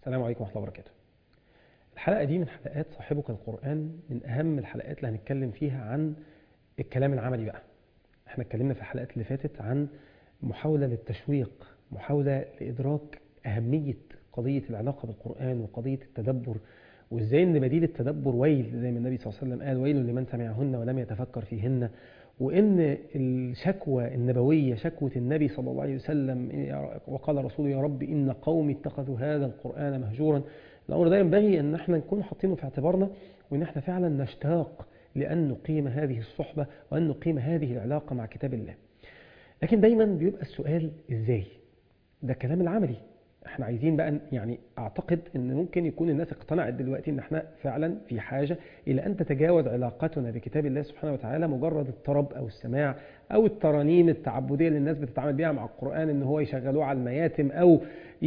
السلام عليكم ورحمة الله وبركاته الحلقة دي من حلقات صاحبك القرآن من أهم الحلقات اللي هنتكلم فيها عن الكلام العملي بقى احنا اتكلمنا في الحلقات اللي فاتت عن محاولة للتشويق محاولة لإدراك أهمية قضية العلاقة بالقرآن وقضية التدبر وإزاي إن بديل التدبر ويل زي ما النبي صلى الله عليه وسلم قال ويل لمن سمعهن ولم يتفكر فيهن وإن الشكوى النبوية شكوى النبي صلى الله عليه وسلم وقال رسوله يا رب إن قومي اتخذوا هذا القرآن مهجورا الأمر ده ينبغي أن احنا نكون حاطينه في اعتبارنا وأن احنا فعلا نشتاق لأن نقيم هذه الصحبة وأن نقيم هذه العلاقة مع كتاب الله لكن دايما بيبقى السؤال إزاي ده كلام العملي احنا عايزين بقى يعني اعتقد ان ممكن يكون الناس اقتنعت دلوقتي ان احنا فعلا في حاجة الى ان تتجاوز علاقتنا بكتاب الله سبحانه وتعالى مجرد الطرب او السماع او الترانيم التعبدية اللي الناس بتتعامل بيها مع القرآن ان هو يشغلوه على المياتم او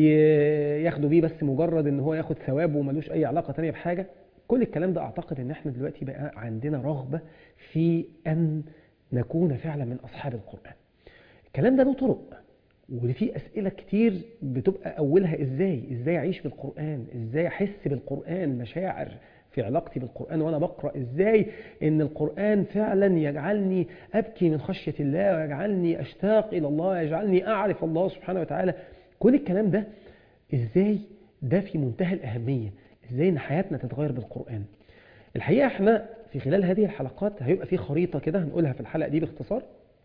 ياخدوا بيه بس مجرد ان هو ياخد ثواب وملوش اي علاقة تانية بحاجة كل الكلام ده اعتقد ان احنا دلوقتي بقى عندنا رغبة في ان نكون فعلا من اصحاب القرآن الكلام ده له طرق وفي أسئلة كتير بتبقى أولها إزاي إزاي أعيش بالقرآن إزاي أحس بالقرآن مشاعر في علاقتي بالقرآن وأنا بقرأ إزاي إن القرآن فعلا يجعلني أبكي من خشية الله ويجعلني أشتاق إلى الله ويجعلني أعرف الله سبحانه وتعالى كل الكلام ده إزاي ده في منتهى الأهمية إزاي إن حياتنا تتغير بالقرآن الحقيقة إحنا في خلال هذه الحلقات هيبقى في خريطة كده هنقولها في الحلقة دي باختصار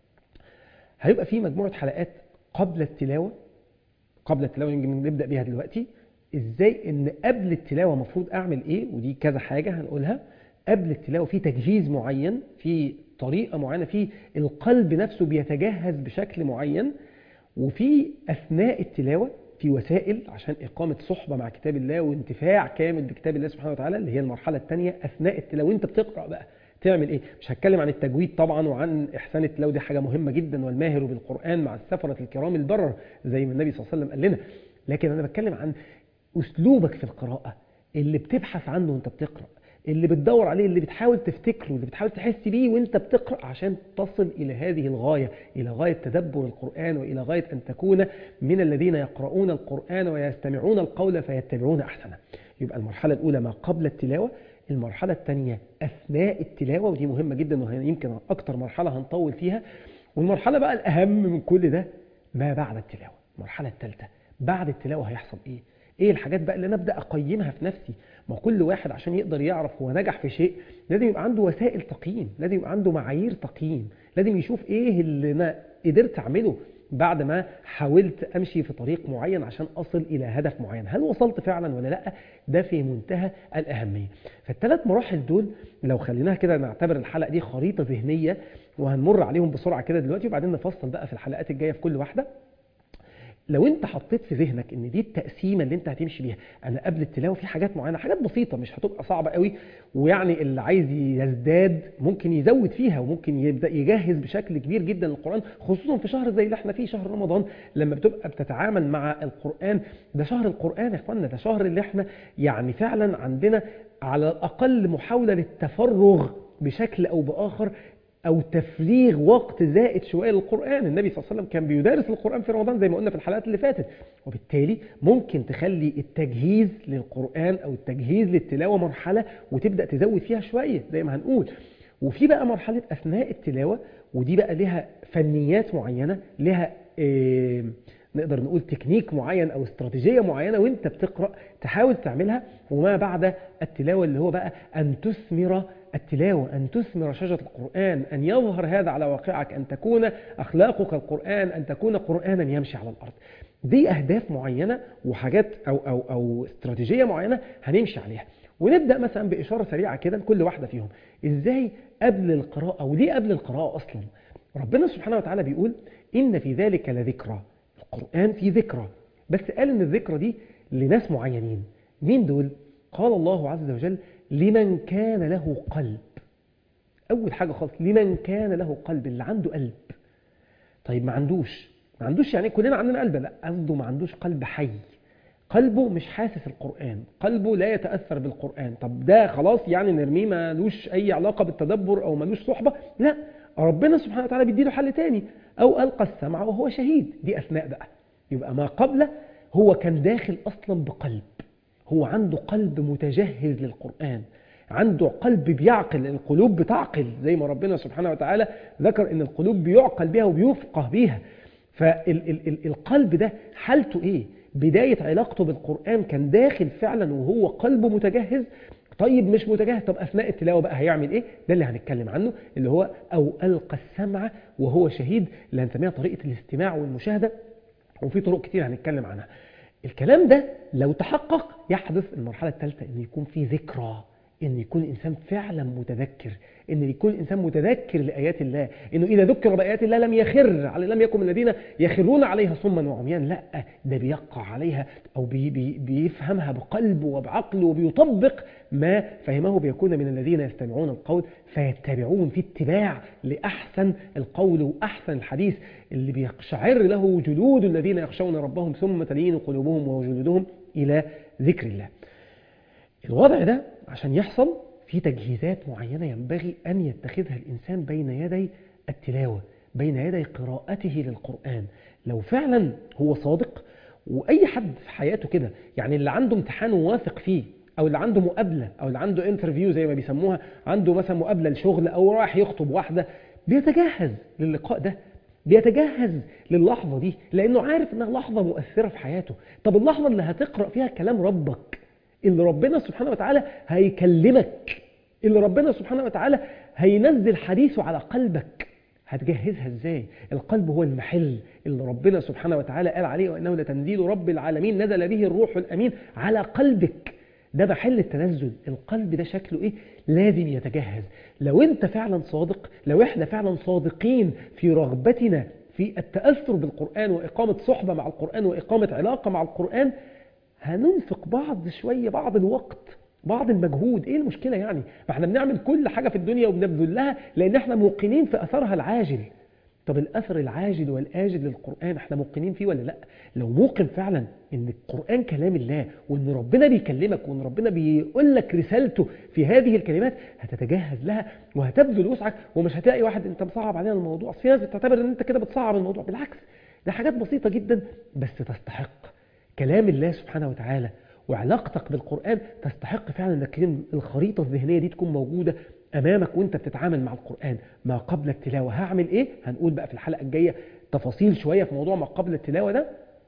هيبقى في مجموعة حلقات قبل التلاوة قبل التلاوة نبدأ بيها دلوقتي ازاي ان قبل التلاوة مفروض اعمل ايه ودي كذا حاجة هنقولها قبل التلاوة في تجهيز معين في طريقة معينة في القلب نفسه بيتجهز بشكل معين وفي أثناء التلاوة في وسائل عشان إقامة صحبة مع كتاب الله وانتفاع كامل بكتاب الله سبحانه وتعالى اللي هي المرحلة الثانية أثناء التلاوة وانت بتقرأ بقى تعمل ايه مش هتكلم عن التجويد طبعا وعن احسان التلاوه دي حاجه مهمه جدا والماهر بالقران مع السفره الكرام البرر زي ما النبي صلى الله عليه وسلم قال لنا لكن انا بتكلم عن اسلوبك في القراءه اللي بتبحث عنه وانت بتقرا اللي بتدور عليه اللي بتحاول تفتكره اللي بتحاول تحس بيه وانت بتقرا عشان تصل الى هذه الغايه الى غايه تدبر القران والى غايه ان تكون من الذين يقرؤون القران ويستمعون القول فيتبعون احسنه يبقى المرحله الاولى ما قبل التلاوه المرحلة الثانية أثناء التلاوة ودي مهمة جدا ويمكن أكتر مرحلة هنطول فيها والمرحلة بقى الأهم من كل ده ما بعد التلاوة المرحلة الثالثة بعد التلاوة هيحصل إيه؟ إيه الحاجات بقى اللي أنا أبدأ أقيمها في نفسي؟ ما كل واحد عشان يقدر يعرف هو نجح في شيء لازم يبقى عنده وسائل تقييم لازم يبقى عنده معايير تقييم لازم يشوف إيه اللي أنا قدرت أعمله بعد ما حاولت امشي في طريق معين عشان اصل الى هدف معين هل وصلت فعلا ولا لا ده في منتهى الاهميه فالثلاث مراحل دول لو خليناها كده نعتبر الحلقه دي خريطه ذهنيه وهنمر عليهم بسرعه كده دلوقتي وبعدين نفصل بقى في الحلقات الجايه في كل واحده لو انت حطيت في ذهنك ان دي التقسيمه اللي انت هتمشي بيها انا قبل التلاوه في حاجات معينه حاجات بسيطه مش هتبقى صعبه قوي ويعني اللي عايز يزداد ممكن يزود فيها وممكن يبدا يجهز بشكل كبير جدا للقران خصوصا في شهر زي اللي احنا فيه شهر رمضان لما بتبقى بتتعامل مع القران ده شهر القران يا اخوانا ده شهر اللي احنا يعني فعلا عندنا على الاقل محاوله للتفرغ بشكل او باخر او تفريغ وقت زائد شويه للقران النبي صلى الله عليه وسلم كان بيدرس القران في رمضان زي ما قلنا في الحلقات اللي فاتت وبالتالي ممكن تخلي التجهيز للقران او التجهيز للتلاوه مرحله وتبدا تزود فيها شويه زي ما هنقول وفي بقى مرحله اثناء التلاوه ودي بقى لها فنيات معينه لها إيه نقدر نقول تكنيك معين او استراتيجيه معينه وانت بتقرا تحاول تعملها وما بعد التلاوه اللي هو بقى ان تثمر التلاوة أن تثمر شجرة القرآن أن يظهر هذا على واقعك أن تكون أخلاقك القرآن أن تكون قرآنا يمشي على الأرض دي أهداف معينة وحاجات أو, أو, أو استراتيجية معينة هنمشي عليها ونبدأ مثلا بإشارة سريعة كده لكل واحدة فيهم إزاي قبل القراءة وليه قبل القراءة أصلا ربنا سبحانه وتعالى بيقول إن في ذلك لذكرى القرآن في ذكرى بس قال إن الذكرى دي لناس معينين مين دول؟ قال الله عز وجل لمن كان له قلب أول حاجة خالص لمن كان له قلب اللي عنده قلب طيب ما عندوش ما عندوش يعني كلنا عندنا قلب لا قصده ما عندوش قلب حي قلبه مش حاسس القرآن قلبه لا يتأثر بالقرآن طب ده خلاص يعني نرميه ملوش أي علاقة بالتدبر أو ملوش صحبة لا ربنا سبحانه وتعالى بيديله حل تاني أو ألقى السمع وهو شهيد دي أثناء بقى يبقى ما قبل هو كان داخل أصلا بقلب هو عنده قلب متجهز للقرآن عنده قلب بيعقل القلوب بتعقل زي ما ربنا سبحانه وتعالى ذكر ان القلوب بيعقل بها وبيفقه بيها فالقلب ده حالته ايه بداية علاقته بالقرآن كان داخل فعلا وهو قلبه متجهز طيب مش متجهز طب أثناء التلاوة بقى هيعمل إيه ده اللي هنتكلم عنه اللي هو أو ألقى السمع وهو شهيد اللي هنسميها طريقة الاستماع والمشاهدة وفي طرق كتير هنتكلم عنها الكلام ده لو تحقق يحدث المرحلة الثالثة أن يكون في ذكرى ان يكون الانسان فعلا متذكر ان يكون الانسان متذكر لايات الله انه اذا ذكر بايات الله لم يخر على لم يكن من الذين يخرون عليها صما وعميان لا ده بيقع عليها او بي بي بيفهمها بقلبه وبعقله وبيطبق ما فهمه بيكون من الذين يستمعون القول فيتبعون في اتباع لاحسن القول واحسن الحديث اللي بيقشعر له جلود الذين يخشون ربهم ثم تلين قلوبهم وجلودهم الى ذكر الله الوضع ده عشان يحصل في تجهيزات معينة ينبغي أن يتخذها الإنسان بين يدي التلاوة بين يدي قراءته للقرآن لو فعلا هو صادق وأي حد في حياته كده يعني اللي عنده امتحان واثق فيه أو اللي عنده مقابلة أو اللي عنده انترفيو زي ما بيسموها عنده مثلا مقابلة لشغل أو رايح يخطب واحدة بيتجهز للقاء ده بيتجهز للحظة دي لأنه عارف إنها لحظة مؤثرة في حياته طب اللحظة اللي هتقرأ فيها كلام ربك اللي ربنا سبحانه وتعالى هيكلمك اللي ربنا سبحانه وتعالى هينزل حديثه على قلبك هتجهزها ازاي القلب هو المحل اللي ربنا سبحانه وتعالى قال عليه وانه لتنزيل رب العالمين نزل به الروح الامين على قلبك ده محل التنزل القلب ده شكله ايه لازم يتجهز لو انت فعلا صادق لو احنا فعلا صادقين في رغبتنا في التأثر بالقرآن وإقامة صحبة مع القرآن وإقامة علاقة مع القرآن هننفق بعض شوية بعض الوقت بعض المجهود ايه المشكلة يعني ما احنا بنعمل كل حاجة في الدنيا وبنبذل لها لان احنا موقنين في اثرها العاجل طب الاثر العاجل والاجل للقرآن احنا موقنين فيه ولا لا لو موقن فعلا ان القرآن كلام الله وان ربنا بيكلمك وان ربنا بيقول لك رسالته في هذه الكلمات هتتجهز لها وهتبذل وسعك ومش هتلاقي واحد انت مصعب علينا الموضوع في ناس بتعتبر ان انت كده بتصعب الموضوع بالعكس ده حاجات بسيطة جدا بس تستحق كلام الله سبحانه وتعالى وعلاقتك بالقرآن تستحق فعلا انك الخريطة الذهنية دي تكون موجودة امامك وانت بتتعامل مع القرآن ما قبل التلاوة هعمل ايه هنقول بقى في الحلقة الجاية تفاصيل شوية في موضوع ما قبل التلاوة ده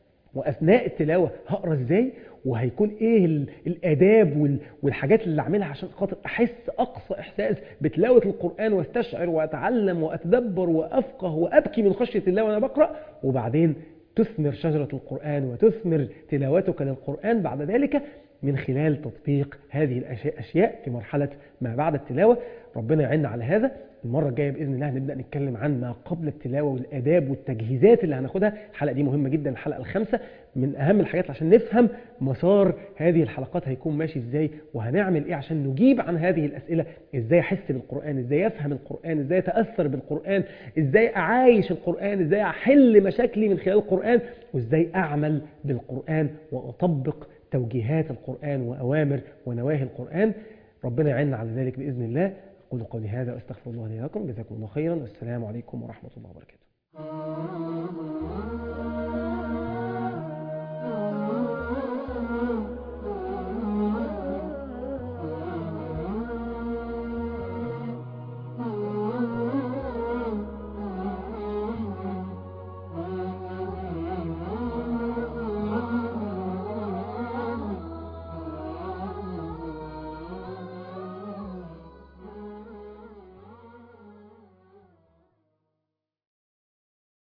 واثناء التلاوة هقرا ازاي وهيكون ايه الاداب والحاجات اللي اعملها عشان خاطر احس اقصى احساس بتلاوة القرآن واستشعر واتعلم واتدبر وافقه وابكي من خشية الله وانا بقرأ وبعدين تثمر شجرة القرآن وتثمر تلاوتك للقرآن بعد ذلك من خلال تطبيق هذه الأشياء في مرحلة ما بعد التلاوة ربنا يعين على هذا المرة الجاية بإذن الله هنبدأ نتكلم عن ما قبل التلاوة والآداب والتجهيزات اللي هناخدها الحلقة دي مهمة جدا الحلقة الخامسة من أهم الحاجات عشان نفهم مسار هذه الحلقات هيكون ماشي إزاي وهنعمل إيه عشان نجيب عن هذه الأسئلة إزاي أحس بالقرآن إزاي أفهم القرآن إزاي أتأثر بالقرآن إزاي أعايش القرآن إزاي أحل مشاكلي من خلال القرآن وإزاي أعمل بالقرآن وأطبق توجيهات القرآن وأوامر ونواهي القرآن ربنا يعيننا على ذلك بإذن الله أقول قولي هذا وأستغفر الله لي ولكم جزاكم الله خيرا والسلام عليكم ورحمة الله وبركاته